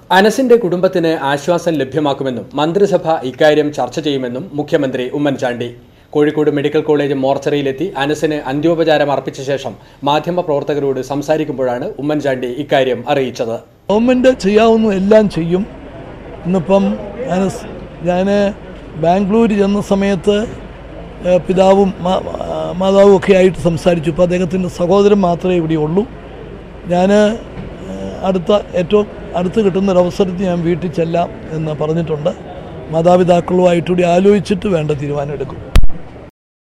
അനസിന്റെ കുടുംബത്തിന് ആശ്വാസം ലഭ്യമാക്കുമെന്നും മന്ത്രിസഭ ഇക്കാര്യം ചർച്ച ചെയ്യുമെന്നും മുഖ്യമന്ത്രി ഉമ്മൻചാണ്ടി കോഴിക്കോട് മെഡിക്കൽ കോളേജ് മോർച്ചറിയിലെത്തി അനസിന് അന്ത്യോപചാരം അർപ്പിച്ച ശേഷം മാധ്യമപ്രവർത്തകരോട് സംസാരിക്കുമ്പോഴാണ് ഉമ്മൻചാണ്ടി ഇക്കാര്യം അറിയിച്ചത് ഗവൺമെൻറ് ചെയ്യാവുന്ന എല്ലാം ചെയ്യും ഇന്നിപ്പം ഞാൻ ഞാൻ ബാംഗ്ലൂർ ചെന്ന സമയത്ത് ഏഹ്, പിതാവും മാ- മാതാവും ഒക്കെ ആയിട്ട് സംസാരിച്ചു ഇപ്പോൾ അദ്ദേഹത്തിൻ്റെ സഹോദരൻ മാത്രമേ ഇവിടെ ഉള്ളൂ ഞാൻ അടുത്ത ഏറ്റവും അടുത്ത് കിട്ടുന്ന ഒരു അവസരത്തിൽ ഞാൻ വീട്ടിൽ ചെല്ലാം എന്ന് പറഞ്ഞിട്ടുണ്ട് മാതാപിതാക്കളുമായിട്ടുകൂടി ആലോചിച്ചിട്ട് വേണ്ട തീരുമാനം എടുക്കും